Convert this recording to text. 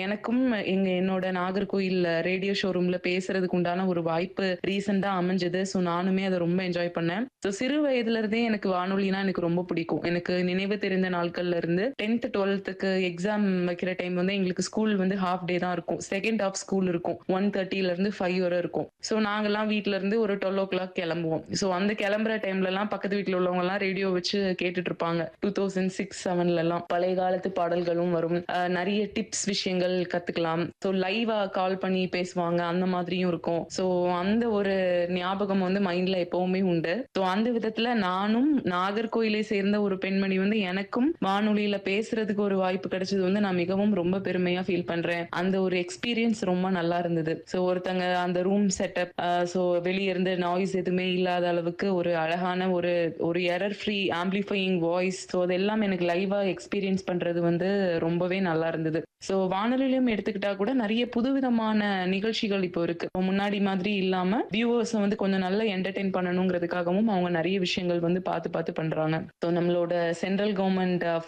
எனக்கும் எங்க என்னோட நாகர்கோயில் ரேடியோ ஷோரூம்ல பேசுறதுக்கு உண்டான ஒரு வாய்ப்பு ரீசெண்டா அமைஞ்சது. ஸோ நானுமே அத ரொம்ப என்ஜாய் பண்ணேன். ஸோ சிறு வயதுல இருந்தே எனக்கு வானொலினா எனக்கு ரொம்ப பிடிக்கும். எனக்கு நினைவு தெரிந்த நாட்கள்ல இருந்து 10த், 12த்துக்கு எக்ஸாம் வைக்கிற டைம் வந்து எங்களுக்கு ஸ்கூல் வந்து ஹாஃப் டே தான் இருக்கும். செகண்ட் ஹாஃப் ஸ்கூல் இருக்கும். 1:30ல இருந்து 5 வரை இருக்கும். ஸோ நாங்கலாம் வீட்ல இருந்து ஒரு 12:00 கிளம்புவோம். ஸோ அந்த கிளம்புற டைம்லலாம் பக்கத்து வீட்ல உள்ளவங்கலாம் ரேடியோ வச்சு கேட்டுட்டு இருப்பாங்க. 2006, 7லலாம் பழைய காலத்து பாடல்களும் வரும். அ நெறைய டிப்ஸ் விஷயங்கள் கத்துக்கலாம். ஸோ லைவா கால் பண்ணி பேசுவாங்க. அந்த மாதிரியும் இருக்கும். ஸோ அந்த ஒரு ஞாபகம் வந்து மைண்ட்ல எப்பவுமே உண்டு. ஸோ அந்த விதத்துல நானும் நாகர்கோயிலை சேர்ந்த ஒரு பெண்மணி வந்து எனக்கும் வானொலியில பேசுறதுக்கு ஒரு வாய்ப்பு கிடைச்சது வந்து நான் மிகவும் ரொம்ப பெருமையா ஃபீல் பண்றேன். அந்த ஒரு எக்ஸ்பீரியன்ஸ் ரொம்ப நல்லா இருந்தது. ஸோ ஒருத்தங்க அந்த ரூம் செட்டப் அ ஸோ வெளிய இருந்து நாய்ஸ் எதுவுமே இல்லாத அளவுக்கு ஒரு அழகான ஒரு ஒரு error free amplifying voice so அது எல்லாம் எனக்கு லைவா எக்ஸ்பீரியன்ஸ் பண்றது வந்து ரொம்பவே நல்லா இருந்தது. ஸோ வானொலியிலும் எடுத்துக்கிட்டா கூட நெறைய புதுவிதமான நிகழ்ச்சிகள் இப்போ இருக்கு. முன்னாடி மாதிரி இல்லாம வியூவர்ஸ வந்து கொஞ்சம் நல்லா என்டர்டெயின் பண்ணணுங்கிறதுக்காகவும் அவங்க நெறைய விஷயங்கள் வந்து பார்த்து பார்த்து பண்றாங்க. ஸோ நம்மளோட சென்ட்ரல் கவர்ன்மெண்ட்